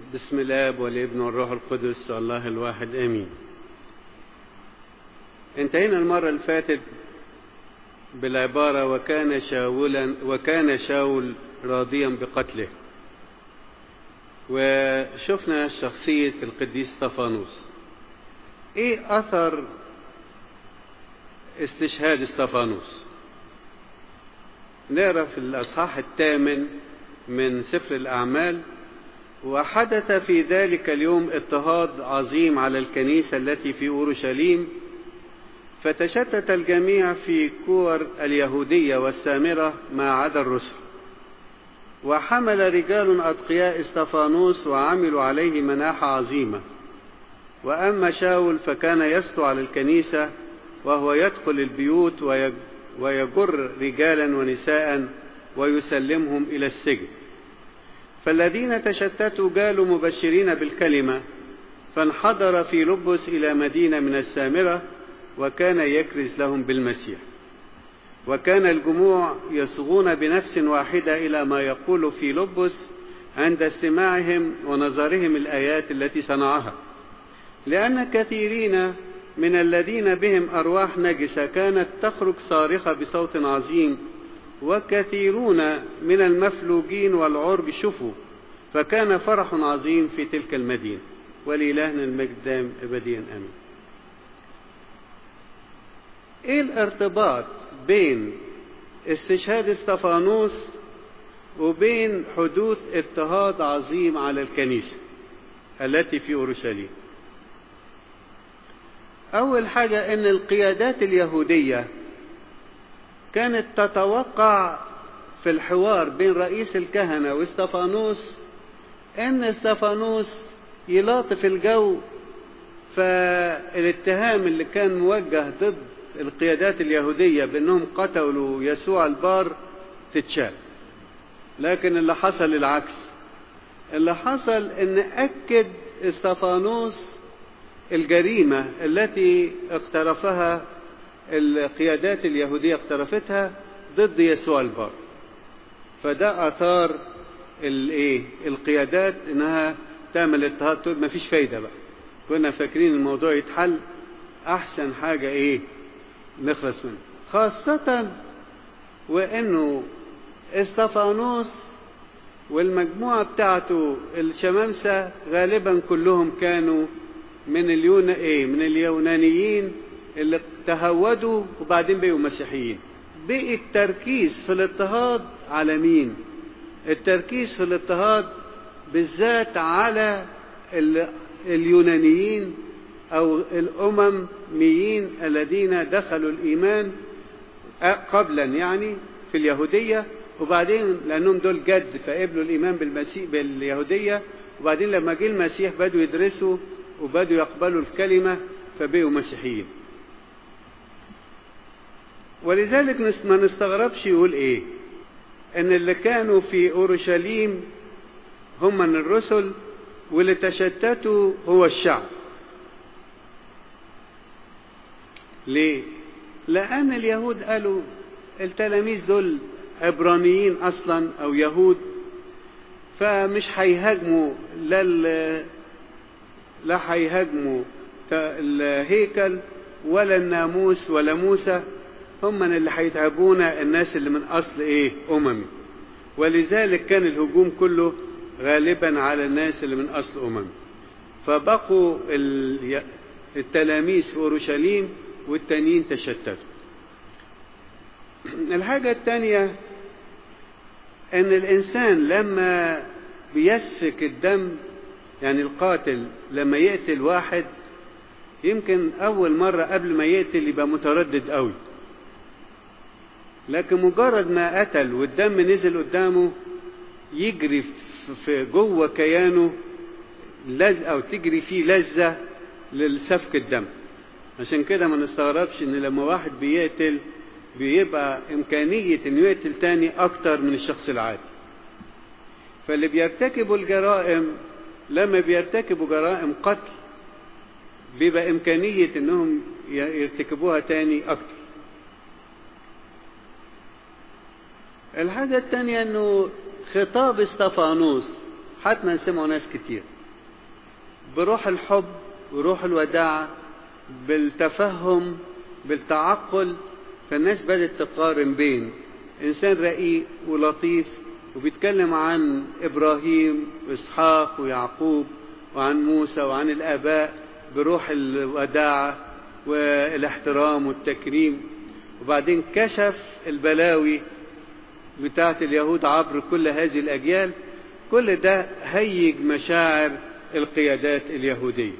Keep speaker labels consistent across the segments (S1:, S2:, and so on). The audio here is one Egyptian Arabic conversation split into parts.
S1: بسم الاب والابن والروح القدس الله الواحد امين انتهينا المرة اللي فاتت بالعبارة وكان شاولا وكان شاول راضيا بقتله وشفنا شخصية القديس طفانوس ايه اثر استشهاد استفانوس نقرا في الاصحاح الثامن من سفر الاعمال وحدث في ذلك اليوم اضطهاد عظيم على الكنيسه التي في اورشليم فتشتت الجميع في كور اليهوديه والسامره ما عدا الرسل وحمل رجال اتقياء استفانوس وعملوا عليه مناحه عظيمه واما شاول فكان يسطو على الكنيسه وهو يدخل البيوت ويجر رجالا ونساء ويسلمهم الى السجن فالذين تشتتوا قالوا مبشرين بالكلمه فانحدر في لبس الى مدينه من السامره وكان يكرز لهم بالمسيح وكان الجموع يصغون بنفس واحده الى ما يقول في لبس عند استماعهم ونظرهم الايات التي صنعها لان كثيرين من الذين بهم أرواح نجسة كانت تخرج صارخة بصوت عظيم وكثيرون من المفلوجين والعرب شفوا فكان فرح عظيم في تلك المدينة ولإلهنا المجد دائم أبديا آمين إيه الارتباط بين استشهاد استفانوس وبين حدوث اضطهاد عظيم على الكنيسة التي في أورشليم أول حاجة أن القيادات اليهودية كانت تتوقع في الحوار بين رئيس الكهنة واستفانوس أن استفانوس يلاطف الجو فالاتهام اللي كان موجه ضد القيادات اليهودية بأنهم قتلوا يسوع البار تتشال لكن اللي حصل العكس اللي حصل أن أكد استفانوس الجريمة التي اقترفها القيادات اليهودية اقترفتها ضد يسوع البار فده أثار الايه القيادات انها تعمل اضطهاد تقول مفيش فايدة بقى كنا فاكرين الموضوع يتحل احسن حاجة ايه نخلص منه خاصة وانه استفانوس والمجموعة بتاعته الشمامسة غالبا كلهم كانوا من اليون ايه من اليونانيين اللي تهودوا وبعدين بقوا مسيحيين بقي التركيز في الاضطهاد على مين التركيز في الاضطهاد بالذات على اليونانيين او الامميين الذين دخلوا الايمان قبلا يعني في اليهوديه وبعدين لانهم دول جد فقبلوا الايمان بالمسيح باليهوديه وبعدين لما جه المسيح بدوا يدرسوا وبدوا يقبلوا الكلمة فبقوا مسيحيين ولذلك ما نستغربش يقول ايه ان اللي كانوا في اورشليم هم من الرسل واللي تشتتوا هو الشعب ليه لان اليهود قالوا التلاميذ دول عبرانيين اصلا او يهود فمش هيهاجموا لا لا هيهاجموا الهيكل ولا الناموس ولا موسى هم من اللي هيتعبونا الناس اللي من اصل ايه اممي ولذلك كان الهجوم كله غالبا على الناس اللي من اصل اممي فبقوا التلاميذ في اورشليم والتانيين تشتتوا الحاجة الثانية ان الانسان لما بيسفك الدم يعني القاتل لما يقتل واحد يمكن أول مرة قبل ما يقتل يبقى متردد قوي لكن مجرد ما قتل والدم نزل قدامه يجري في جوه كيانه لز أو تجري فيه لذة للسفك الدم عشان كده ما نستغربش ان لما واحد بيقتل بيبقى إمكانية إنه يقتل تاني أكتر من الشخص العادي فاللي بيرتكبوا الجرائم لما بيرتكبوا جرائم قتل بيبقى إمكانية إنهم يرتكبوها تاني أكتر الحاجة التانية إنه خطاب استفانوس حتما سمعوا ناس كتير بروح الحب وروح الوداعة بالتفهم بالتعقل فالناس بدأت تقارن بين إنسان رقيق ولطيف وبيتكلم عن إبراهيم وإسحاق ويعقوب وعن موسى وعن الآباء بروح الوداعة والاحترام والتكريم وبعدين كشف البلاوي بتاعة اليهود عبر كل هذه الأجيال كل ده هيج مشاعر القيادات اليهودية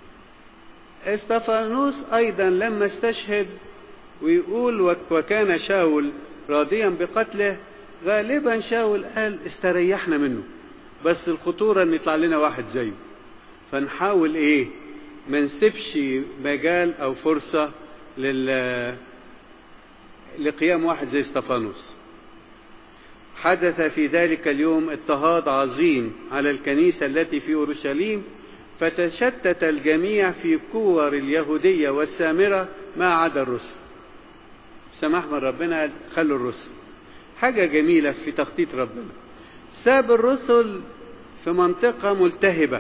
S1: استفانوس أيضا لما استشهد ويقول وكان شاول راضيا بقتله غالبا شاول قال استريحنا منه بس الخطورة ان يطلع لنا واحد زيه فنحاول ايه ما نسيبش مجال او فرصة لل لقيام واحد زي استفانوس حدث في ذلك اليوم اضطهاد عظيم على الكنيسة التي في أورشليم فتشتت الجميع في كور اليهودية والسامرة ما عدا الرسل سماح من ربنا قال خلوا الرسل حاجة جميلة في تخطيط ربنا ساب الرسل في منطقة ملتهبة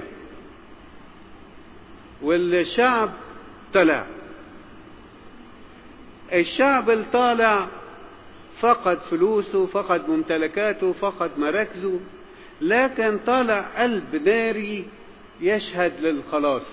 S1: والشعب طلع الشعب الطالع فقد فلوسه فقد ممتلكاته فقد مراكزه لكن طالع قلب ناري يشهد للخلاص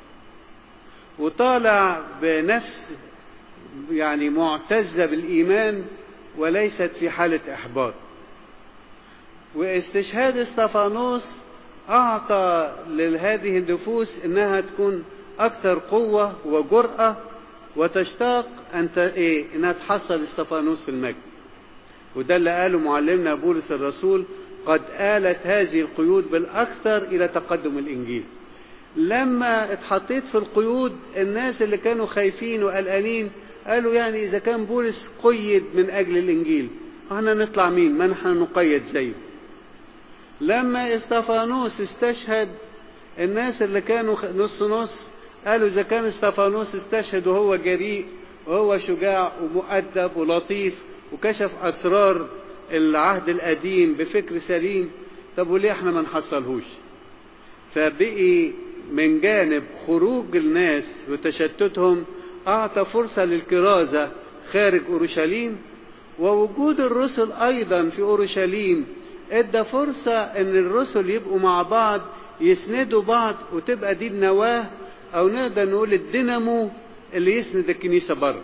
S1: وطالع بنفس يعني معتزة بالإيمان وليست في حالة إحباط واستشهاد استفانوس أعطى لهذه النفوس إنها تكون أكثر قوة وجرأة وتشتاق أن إيه إنها تحصل استفانوس في المجد وده اللي قاله معلمنا بولس الرسول قد آلت هذه القيود بالأكثر إلى تقدم الإنجيل لما اتحطيت في القيود الناس اللي كانوا خايفين وقلقانين قالوا يعني إذا كان بولس قيد من أجل الإنجيل احنا نطلع مين ما نحن نقيد زيه لما استفانوس استشهد الناس اللي كانوا نص نص قالوا إذا كان استفانوس استشهد وهو جريء وهو شجاع ومؤدب ولطيف وكشف أسرار العهد القديم بفكر سليم طب وليه احنا ما نحصلهوش فبقي من جانب خروج الناس وتشتتهم أعطى فرصة للكرازة خارج أورشليم ووجود الرسل أيضا في أورشليم ادى فرصة ان الرسل يبقوا مع بعض يسندوا بعض وتبقى دي النواة او نقدر نقول الدينامو اللي يسند الكنيسة بره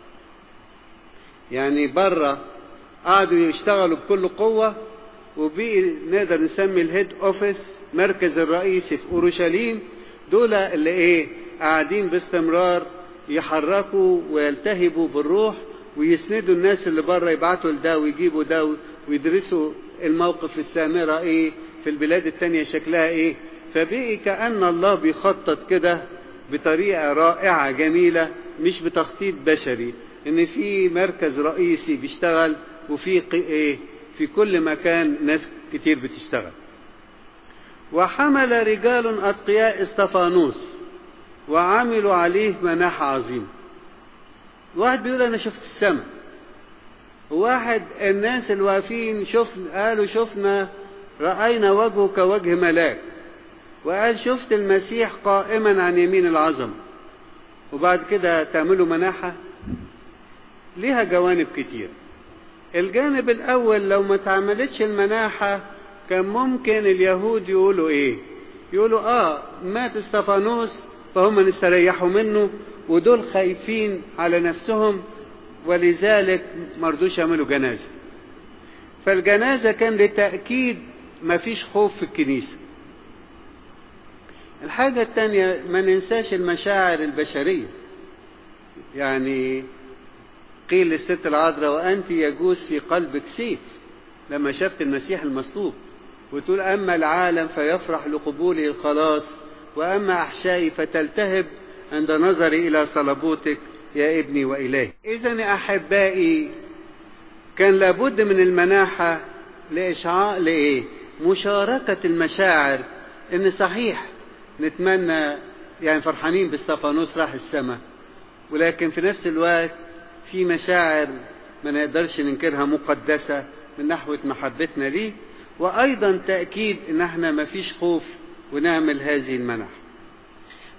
S1: يعني بره قعدوا يشتغلوا بكل قوة وبقي نقدر نسمي الهيد اوفيس مركز الرئيسي في اورشليم دول اللي ايه قاعدين باستمرار يحركوا ويلتهبوا بالروح ويسندوا الناس اللي بره يبعتوا لده ويجيبوا ده ويدرسوا الموقف السامرة ايه في البلاد التانية شكلها ايه فبقي كأن الله بيخطط كده بطريقة رائعة جميلة مش بتخطيط بشري ان في مركز رئيسي بيشتغل وفي ايه في كل مكان ناس كتير بتشتغل وحمل رجال أتقياء استفانوس وعملوا عليه مناحة عظيمة واحد بيقول أنا شفت السماء واحد الناس الواقفين شوف قالوا شفنا رأينا وجهه كوجه ملاك وقال شفت المسيح قائما عن يمين العظم وبعد كده تعملوا مناحة ليها جوانب كتير الجانب الأول لو ما تعملتش المناحة كان ممكن اليهود يقولوا إيه يقولوا آه مات استفانوس فهم نستريحوا منه ودول خايفين على نفسهم ولذلك مرضوش يعملوا جنازة فالجنازة كان لتأكيد ما فيش خوف في الكنيسة الحاجة التانية ما ننساش المشاعر البشرية يعني قيل للست العذراء وأنت يجوز في قلبك سيف لما شفت المسيح المصلوب وتقول أما العالم فيفرح لقبوله الخلاص وأما أحشائي فتلتهب عند نظري إلى صلبوتك يا ابني وإلهي إذا أحبائي كان لابد من المناحة لإشعاع لإيه مشاركة المشاعر إن صحيح نتمنى يعني فرحانين باستفانوس راح السماء ولكن في نفس الوقت في مشاعر ما نقدرش ننكرها مقدسة من نحو محبتنا ليه وأيضا تأكيد إن احنا ما فيش خوف ونعمل هذه المنح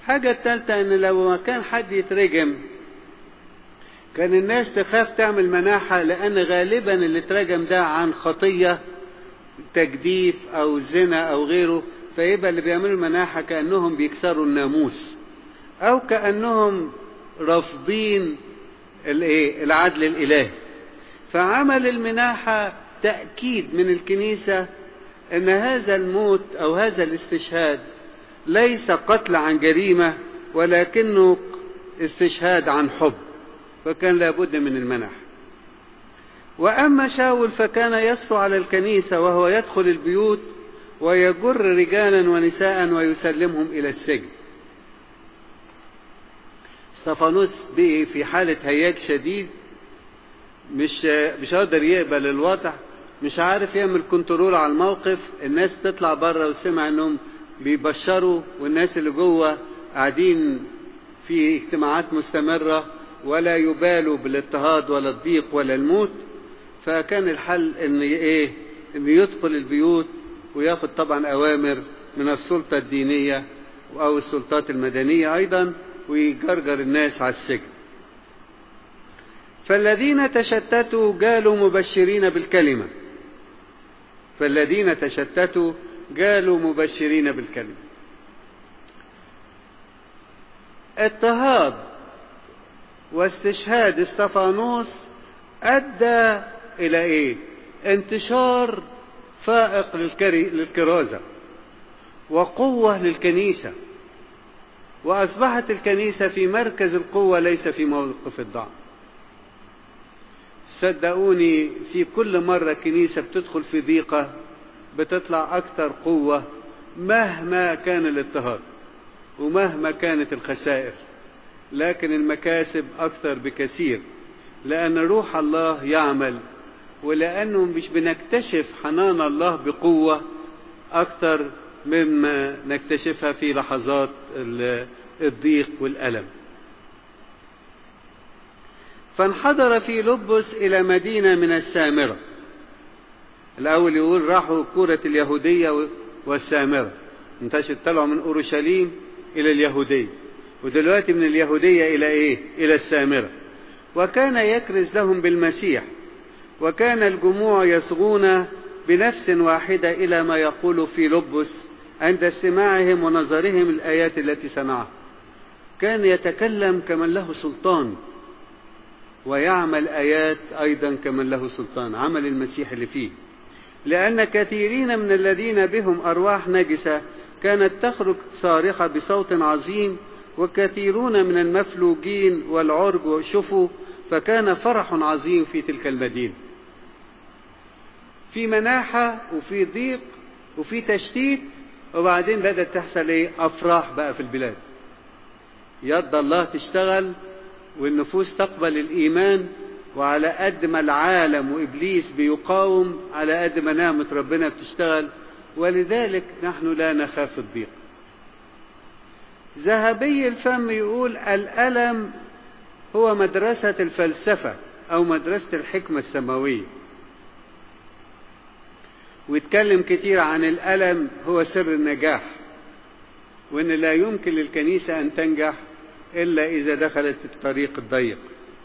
S1: حاجة الثالثة ان لو ما كان حد يترجم كان الناس تخاف تعمل مناحة لان غالبا اللي اترجم ده عن خطية تجديف او زنا او غيره فيبقى اللي بيعملوا مناحة كأنهم بيكسروا الناموس او كأنهم رافضين الايه العدل الالهي فعمل المناحة تأكيد من الكنيسة ان هذا الموت او هذا الاستشهاد ليس قتل عن جريمة ولكنه استشهاد عن حب فكان لابد من المنح وأما شاول فكان يسطو على الكنيسة وهو يدخل البيوت ويجر رجالا ونساء ويسلمهم إلى السجن استفانوس بقي في حالة هياج شديد مش مش قادر يقبل الوضع مش عارف يعمل كنترول على الموقف الناس تطلع بره وسمع انهم بيبشروا والناس اللي جوه قاعدين في اجتماعات مستمرة ولا يبالوا بالاضطهاد ولا الضيق ولا الموت فكان الحل ان ايه ان يدخل البيوت وياخد طبعا اوامر من السلطة الدينية او السلطات المدنية ايضا ويجرجر الناس على السجن فالذين تشتتوا قالوا مبشرين بالكلمة فالذين تشتتوا قالوا مبشرين بالكلمة اضطهاد واستشهاد استفانوس ادى الى ايه انتشار فائق للكرازة وقوة للكنيسة واصبحت الكنيسة في مركز القوة ليس في موقف الضعف صدقوني في كل مرة كنيسة بتدخل في ضيقة بتطلع أكثر قوة مهما كان الاضطهاد ومهما كانت الخسائر لكن المكاسب أكثر بكثير لأن روح الله يعمل ولأنه مش بنكتشف حنان الله بقوة أكثر مما نكتشفها في لحظات الضيق والألم فانحدر في لبس إلى مدينة من السامرة الأول يقول راحوا كورة اليهودية والسامرة انتشر طلعوا من أورشليم إلى اليهودية ودلوقتي من اليهودية إلى إيه؟ إلى السامرة وكان يكرز لهم بالمسيح وكان الجموع يصغون بنفس واحدة إلى ما يقول في لبس عند استماعهم ونظرهم الآيات التي سمعها كان يتكلم كمن له سلطان ويعمل آيات أيضا كمن له سلطان عمل المسيح اللي فيه لأن كثيرين من الذين بهم أرواح نجسة كانت تخرج صارخة بصوت عظيم وكثيرون من المفلوجين والعرج شفوا فكان فرح عظيم في تلك المدينة في مناحة وفي ضيق وفي تشتيت وبعدين بدأت تحصل ايه أفراح بقى في البلاد يد الله تشتغل والنفوس تقبل الإيمان وعلى قد ما العالم وإبليس بيقاوم على قد ما نعمة ربنا بتشتغل ولذلك نحن لا نخاف الضيق ذهبي الفم يقول الألم هو مدرسة الفلسفة أو مدرسة الحكمة السماوية ويتكلم كتير عن الألم هو سر النجاح وإن لا يمكن للكنيسة أن تنجح إلا إذا دخلت الطريق الضيق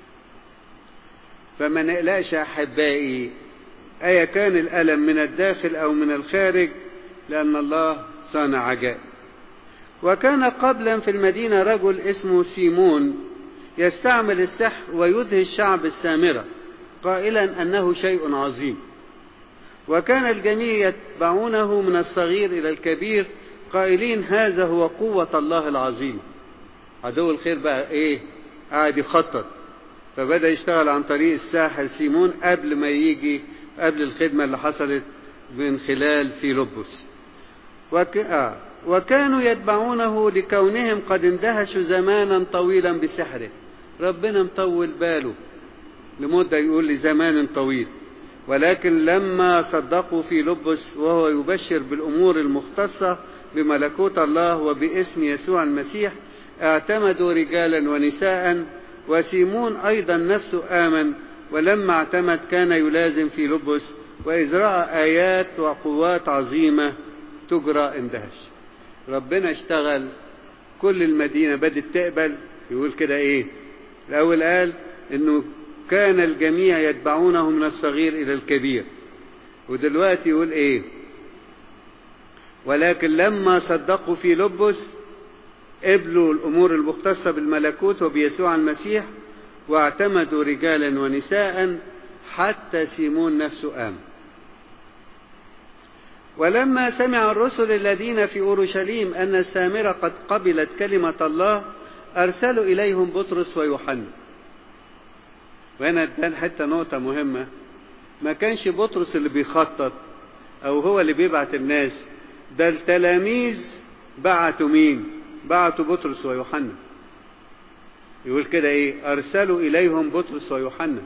S1: فما نقلقش أحبائي أيا كان الألم من الداخل أو من الخارج لأن الله صانع عجائب وكان قبلا في المدينة رجل اسمه سيمون يستعمل السحر ويدهي الشعب السامرة قائلا أنه شيء عظيم وكان الجميع يتبعونه من الصغير إلى الكبير قائلين هذا هو قوة الله العظيم عدو الخير بقى ايه قاعد يخطط فبدأ يشتغل عن طريق الساحر سيمون قبل ما يجي قبل الخدمة اللي حصلت من خلال فيلبس وك... آه. وكانوا يتبعونه لكونهم قد اندهشوا زمانا طويلا بسحره ربنا مطول باله لمدة يقول لي زمان طويل ولكن لما صدقوا في لبس وهو يبشر بالأمور المختصة بملكوت الله وباسم يسوع المسيح اعتمدوا رجالا ونساء وسيمون أيضا نفسه آمن ولما اعتمد كان يلازم في لبس وإذ رأى آيات وقوات عظيمة تجرى اندهش ربنا اشتغل كل المدينة بدت تقبل يقول كده ايه الاول قال انه كان الجميع يتبعونه من الصغير الى الكبير ودلوقتي يقول ايه ولكن لما صدقوا في لبس قبلوا الامور المختصة بالملكوت وبيسوع المسيح واعتمدوا رجالا ونساء حتى سيمون نفسه آمن ولما سمع الرسل الذين في أورشليم أن السامرة قد قبلت كلمة الله أرسلوا إليهم بطرس ويوحنا وهنا تبان حتى نقطة مهمة ما كانش بطرس اللي بيخطط أو هو اللي بيبعت الناس ده التلاميذ بعتوا مين بعتوا بطرس ويوحنا يقول كده ايه ارسلوا اليهم بطرس ويوحنا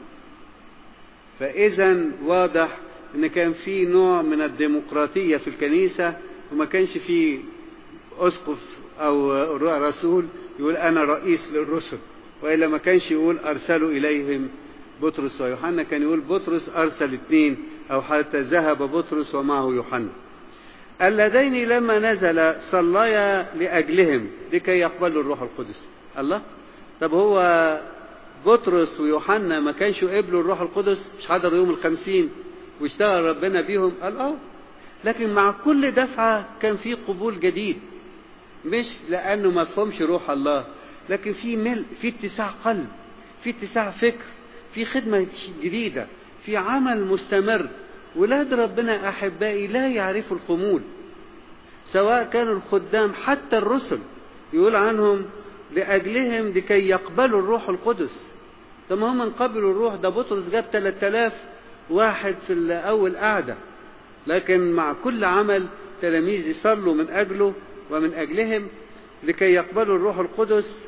S1: فاذا واضح ان كان في نوع من الديمقراطية في الكنيسة وما كانش في اسقف او رسول يقول انا رئيس للرسل والا ما كانش يقول ارسلوا اليهم بطرس ويوحنا كان يقول بطرس ارسل اثنين او حتى ذهب بطرس ومعه يوحنا اللذين لما نزل صليا لاجلهم لكي يقبلوا الروح القدس الله طب هو بطرس ويوحنا ما كانش قبلوا الروح القدس مش حضروا يوم الخمسين واشتغل ربنا بيهم قال اه لكن مع كل دفعة كان في قبول جديد مش لأنه ما فهمش روح الله لكن في ملء في اتساع قلب في اتساع فكر في خدمة جديدة في عمل مستمر ولاد ربنا أحبائي لا يعرفوا الخمول سواء كانوا الخدام حتى الرسل يقول عنهم لأجلهم لكي يقبلوا الروح القدس طب ما هم قبلوا الروح ده بطرس جاب 3000 واحد في أول قعدة لكن مع كل عمل تلاميذ يصلوا من أجله ومن أجلهم لكي يقبلوا الروح القدس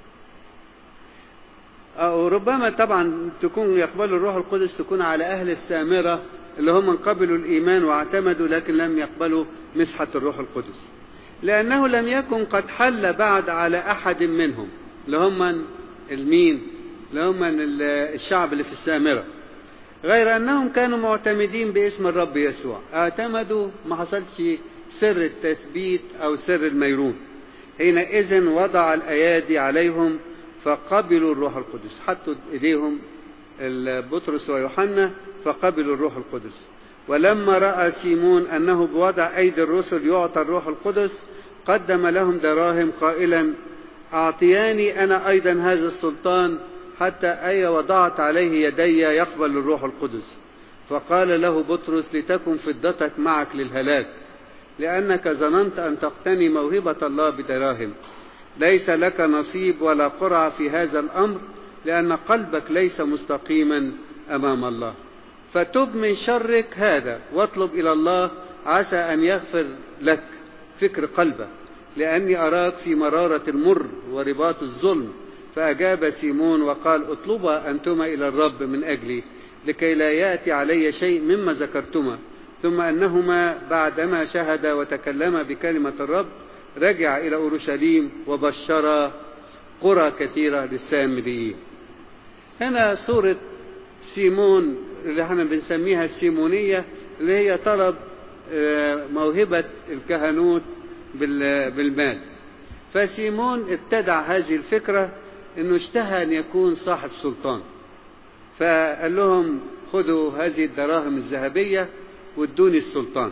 S1: أو ربما طبعا تكون يقبلوا الروح القدس تكون على أهل السامرة اللي هم قبلوا الإيمان واعتمدوا لكن لم يقبلوا مسحة الروح القدس لأنه لم يكن قد حل بعد على أحد منهم اللي هم المين اللي هم الشعب اللي في السامرة غير أنهم كانوا معتمدين باسم الرب يسوع اعتمدوا ما حصلش سر التثبيت أو سر الميرون حينئذ وضع الأيادي عليهم فقبلوا الروح القدس حطوا إيديهم بطرس ويوحنا فقبلوا الروح القدس ولما رأى سيمون أنه بوضع أيدي الرسل يعطى الروح القدس قدم لهم دراهم قائلا أعطياني أنا أيضا هذا السلطان حتى أي وضعت عليه يدي يقبل الروح القدس فقال له بطرس لتكن فضتك معك للهلاك لأنك ظننت أن تقتني موهبة الله بدراهم ليس لك نصيب ولا قرعة في هذا الأمر لأن قلبك ليس مستقيما أمام الله فتب من شرك هذا واطلب إلى الله عسى أن يغفر لك فكر قلبك لأني أراك في مرارة المر ورباط الظلم فأجاب سيمون وقال اطلبا أنتما إلى الرب من أجلي لكي لا يأتي علي شيء مما ذكرتما ثم أنهما بعدما شهد وتكلم بكلمة الرب رجع إلى أورشليم وبشر قرى كثيرة للسامريين هنا سورة سيمون اللي احنا بنسميها السيمونية اللي هي طلب موهبة الكهنوت بالمال فسيمون ابتدع هذه الفكرة انه اشتهى ان يكون صاحب سلطان فقال لهم خذوا هذه الدراهم الذهبية وادوني السلطان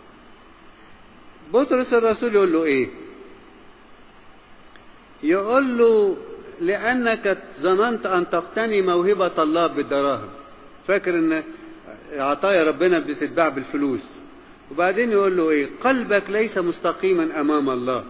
S1: بطرس الرسول يقول له ايه يقول له لأنك ظننت أن تقتني موهبة الله بالدراهم فاكر أن عطايا ربنا بتتباع بالفلوس وبعدين يقول له إيه قلبك ليس مستقيما أمام الله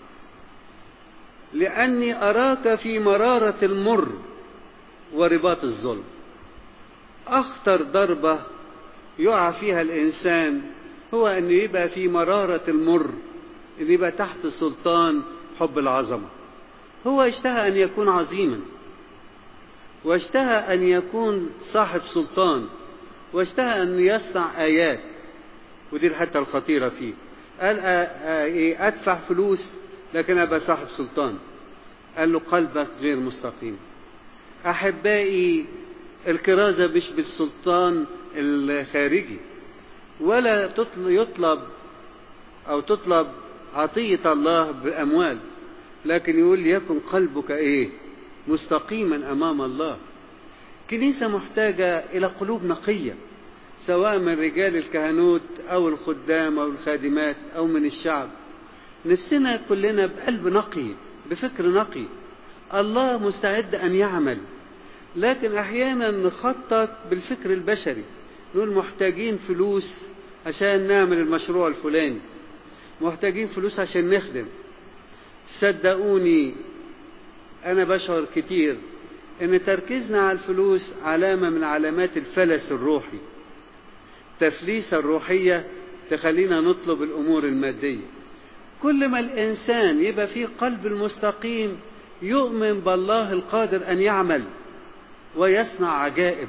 S1: لأني أراك في مرارة المر ورباط الظلم أخطر ضربة يقع فيها الإنسان هو أن يبقى في مرارة المر أن يبقى تحت سلطان حب العظمة هو اشتهى أن يكون عظيما واشتهى أن يكون صاحب سلطان واشتهى أن يصنع آيات ودي الحتة الخطيرة فيه قال أدفع فلوس لكن أبقى صاحب سلطان قال له قلبك غير مستقيم أحبائي الكرازة مش بالسلطان الخارجي ولا يطلب أو تطلب عطية الله بأموال لكن يقول يكن قلبك ايه مستقيما امام الله كنيسة محتاجة الى قلوب نقية سواء من رجال الكهنوت او الخدام او الخادمات او من الشعب نفسنا كلنا بقلب نقي بفكر نقي الله مستعد ان يعمل لكن احيانا نخطط بالفكر البشري نقول محتاجين فلوس عشان نعمل المشروع الفلاني محتاجين فلوس عشان نخدم صدقوني انا بشعر كتير ان تركيزنا على الفلوس علامة من علامات الفلس الروحي التفليسة الروحية تخلينا نطلب الامور المادية كل ما الانسان يبقى فيه قلب المستقيم يؤمن بالله القادر ان يعمل ويصنع عجائب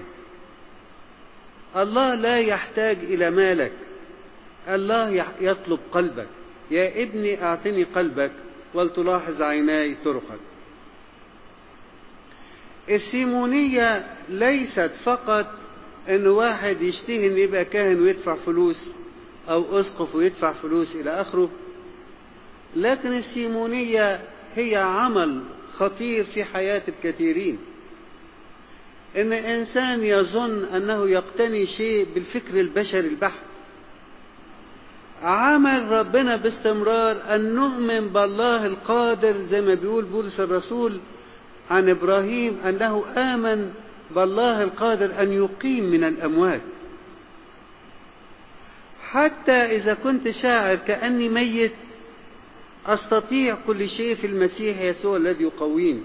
S1: الله لا يحتاج الى مالك الله يطلب قلبك يا ابني اعطني قلبك ولتلاحظ عيناي طرقك السيمونية ليست فقط ان واحد يشتهي ان يبقى كاهن ويدفع فلوس او اسقف ويدفع فلوس الى اخره لكن السيمونية هي عمل خطير في حياة الكثيرين ان انسان يظن انه يقتني شيء بالفكر البشري البحت عمل ربنا باستمرار ان نؤمن بالله القادر زي ما بيقول بولس الرسول عن ابراهيم انه امن بالله القادر ان يقيم من الاموات حتى اذا كنت شاعر كاني ميت استطيع كل شيء في المسيح يسوع الذي يقويني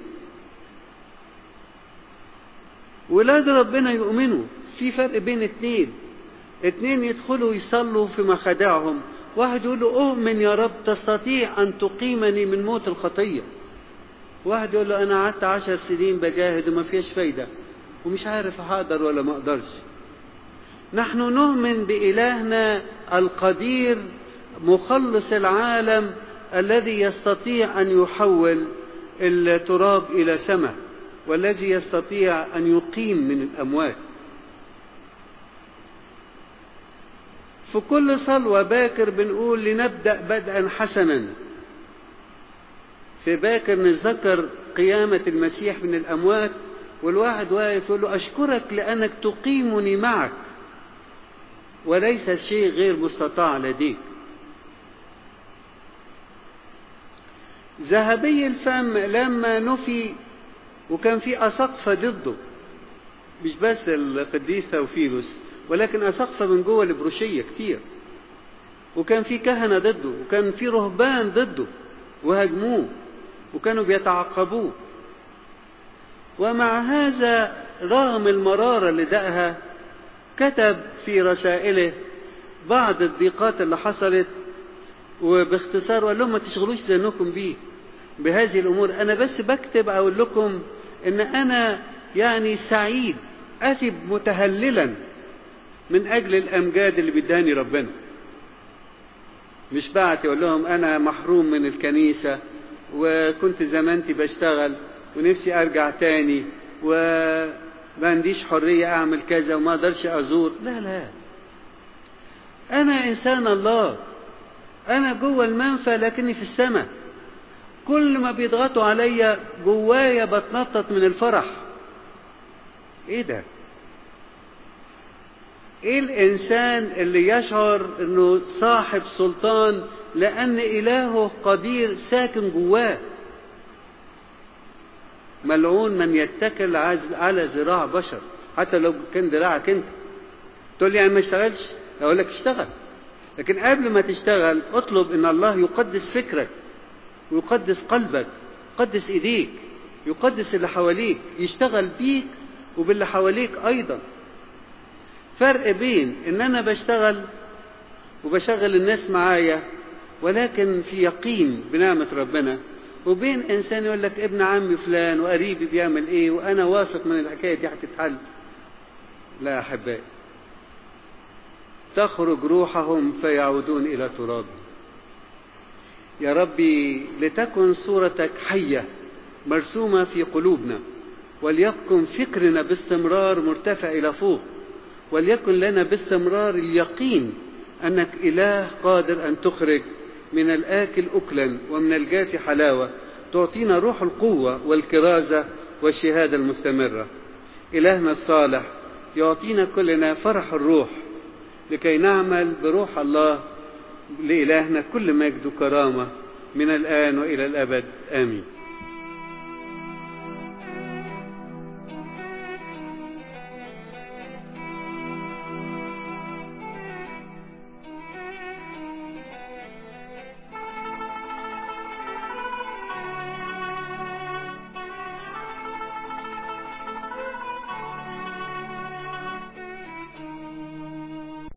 S1: ولاد ربنا يؤمنوا في فرق بين اتنين اتنين يدخلوا يصلوا في مخادعهم واحد يقول له اؤمن يا رب تستطيع ان تقيمني من موت الخطية واحد يقول له انا قعدت عشر سنين بجاهد وما فيش فايدة ومش عارف هقدر ولا ما اقدرش نحن نؤمن بإلهنا القدير مخلص العالم الذي يستطيع أن يحول التراب إلى سماء والذي يستطيع أن يقيم من الأموات في كل صلوة باكر بنقول لنبدأ بدءا حسنا في باكر نتذكر قيامة المسيح من الأموات والواحد واقف يقول له أشكرك لأنك تقيمني معك وليس شيء غير مستطاع لديك ذهبي الفم لما نفي وكان في أسقفة ضده مش بس القديس ثوفيلوس ولكن أسقفة من جوه البروشية كتير وكان في كهنة ضده وكان في رهبان ضده وهاجموه وكانوا بيتعقبوه ومع هذا رغم المرارة اللي دقها كتب في رسائله بعض الضيقات اللي حصلت وباختصار وقال لهم ما تشغلوش ذهنكم بيه بهذه الامور انا بس بكتب اقول لكم ان انا يعني سعيد اثب متهللا من اجل الامجاد اللي بيداني ربنا مش بعت يقول لهم انا محروم من الكنيسة وكنت زمانتي بشتغل ونفسي ارجع تاني وما عنديش حرية اعمل كذا وما اقدرش ازور لا لا انا انسان الله انا جوه المنفى لكني في السماء كل ما بيضغطوا عليا جوايا بتنطط من الفرح ايه ده ايه الانسان اللي يشعر انه صاحب سلطان لان الهه قدير ساكن جواه ملعون من يتكل على ذراع بشر حتى لو كان ذراعك انت تقول لي يعني ما اشتغلش اقول لك اشتغل لكن قبل ما تشتغل اطلب ان الله يقدس فكرك ويقدس قلبك يقدس ايديك يقدس اللي حواليك يشتغل بيك وباللي حواليك ايضا فرق بين ان انا بشتغل وبشغل الناس معايا ولكن في يقين بنعمة ربنا وبين انسان يقول لك ابن عمي فلان وقريبي بيعمل ايه وانا واثق من الحكايه دي هتتحل لا يا احبائي تخرج روحهم فيعودون الى تراب يا ربي لتكن صورتك حيه مرسومه في قلوبنا وليكن فكرنا باستمرار مرتفع الى فوق وليكن لنا باستمرار اليقين انك اله قادر ان تخرج من الاكل اكلا ومن الجاف حلاوه تعطينا روح القوة والكرازة والشهادة المستمرة إلهنا الصالح يعطينا كلنا فرح الروح لكي نعمل بروح الله لإلهنا كل مجد وكرامة من الآن وإلى الأبد آمين